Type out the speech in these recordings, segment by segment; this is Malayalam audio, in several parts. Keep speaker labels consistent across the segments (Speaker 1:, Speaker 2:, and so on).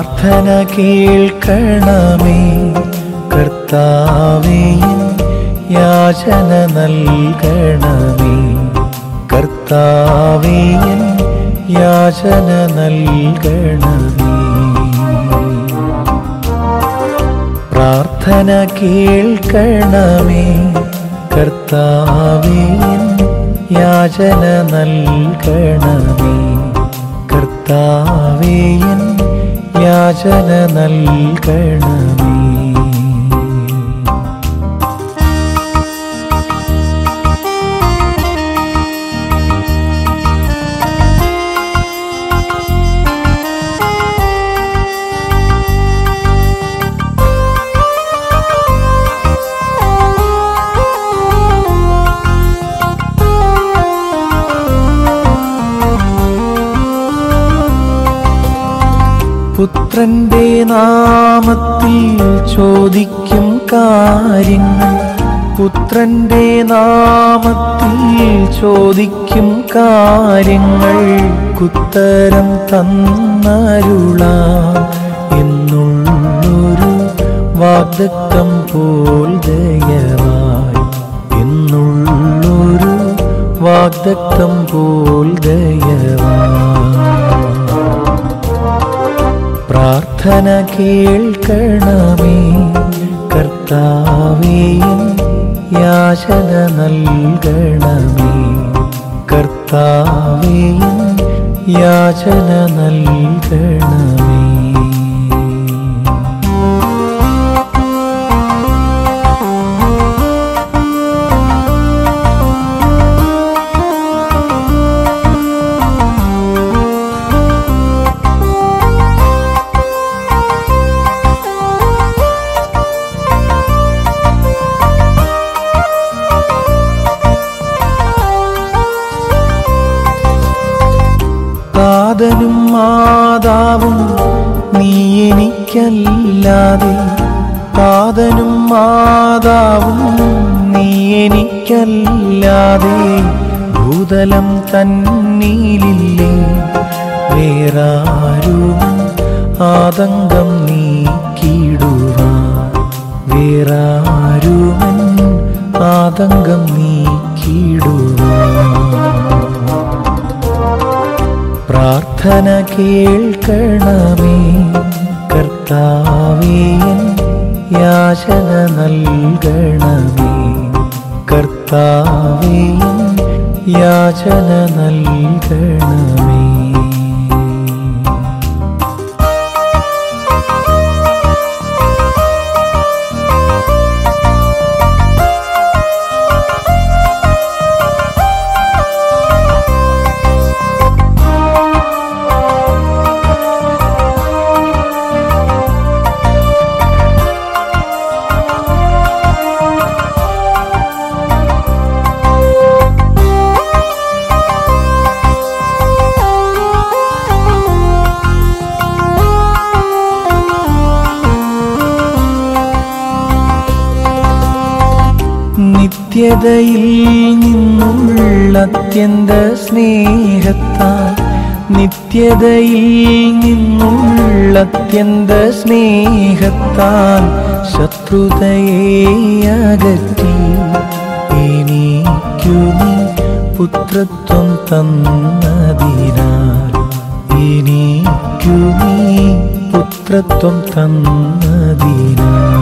Speaker 1: പ്രാർത്ഥന കേൾക്കണമേ കർത്താവേ എൻ യാചന നൽകണമേ കർത്താവേ എൻ യാചന നൽകണമേ പ്രാർത്ഥന കേൾക്കണമേ കർത്താവേ എൻ യാചന നൽകണമേ കർത്താവേ എൻ യാചന നൽകണമേ പുത്രന്റെ നാമത്തിൽ ചോദിക്കും കാര്യങ്ങൾ പുത്രന്റെ നാമത്തിൽ ചോദിക്കും കാര്യങ്ങൾ കുത്തരം തന്നരുളാം എന്നുള്ളൊരു വാഗ്ദത്തം പോൽ ദയവായി എന്നുള്ളൊരു വാഗ്ദത്തം പോൽ ദയവായി പ്രാർത്ഥന കേൾക്കണമേ കർത്താവേ എൻ യാചന നൽകണമേ കർത്താവേ എൻ യാചന നൽകണമേ താതനും മാതാവും നീ എനിക്കല്ലാതെ താതനും മാതാവും നീ എനിക്കല്ലാതെ ഭൂതലം തന്നീലില്ലേ വേറാരും ആതങ്കം നീക്കിടുവാൻ വേറാരുമൻ ആതങ്കം നീക്കിടുവാൻ പ്രാർത്ഥന കേൾക്കണമേ കർത്താവേ എൻ യാചന നൽകണമേ കർത്താവേ എൻ യാചന നൽകണമേ നിത്യതയിൽ നിന്നുള്ള അത്യന്ത സ്നേഹത്താൽ നിത്യതയിൽ നിന്നുള്ള അത്യന്ത സ്നേഹത്താൽ ശത്രുതയെ അകറ്റി എനിക്കു നീ പുത്രത്വം തന്നതിനാൽ എനിക്കു നീ പുത്രത്വം തന്നതിനാൽ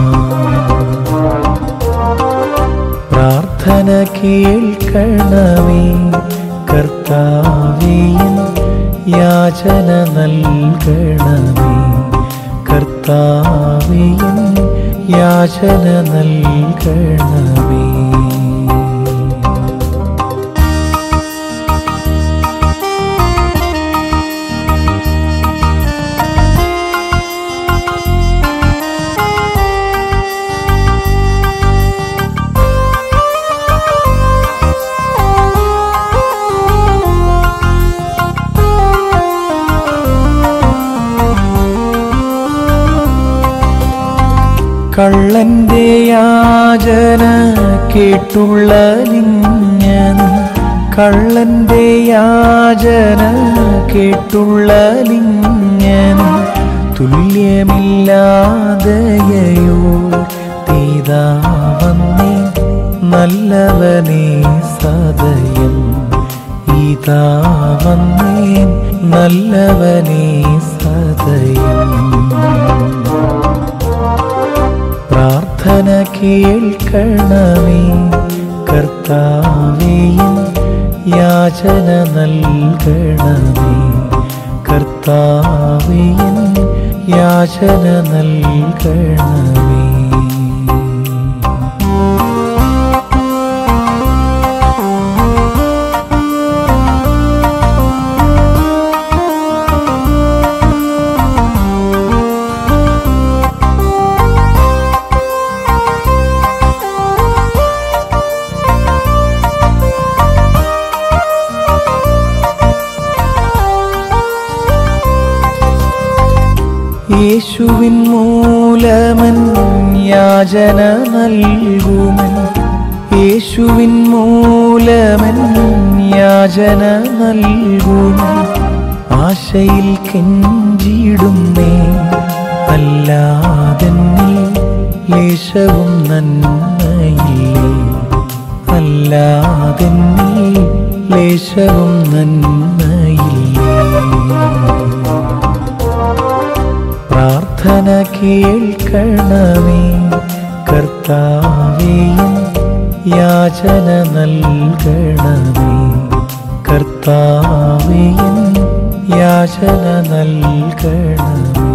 Speaker 1: പ്രാർത്ഥന കേൾക്കണമേ കർത്താവേ എൻ യാചന നൽകണമേ കർത്താവേ എൻ യാചന നൽകണമേ കള്ളന്റെ യാചന കേട്ടുള്ള ലിഞ്ഞൻ കള്ളന്റെ യാചന കേട്ടുള്ള ലിഞ്ഞൻ തുല്യനായോനേകി തുല്യമില്ലാതയോ പിതാവന്നേ നല്ലവനേ സദയം ഇതാവന്നേ നല്ലവനേ സദയം പ്രാർത്ഥന കേൾക്കണമേ കർത്താവേയും യാചന നൽകണമേ കർത്താവേയും യാചന നൽകണമേ യേശുവിൻ മൂലമൻ യാചന നൽകുമൻ യേശുവിൻ മൂലമൻ യാചന നൽകുമൻ ആശയിൽ കെഞ്ചിടുന്നേ അല്ലാതെന്നിൽ ലേശവും നന്മയില്ലേ അല്ലാതെന്നിൽ ലേശവും നന്മയില്ലേ പ്രാർത്ഥന കേൾക്കണമേ കർത്താവേയും യാചന നൽകണമേ കർത്താവേയും യാചന നൽകണമേ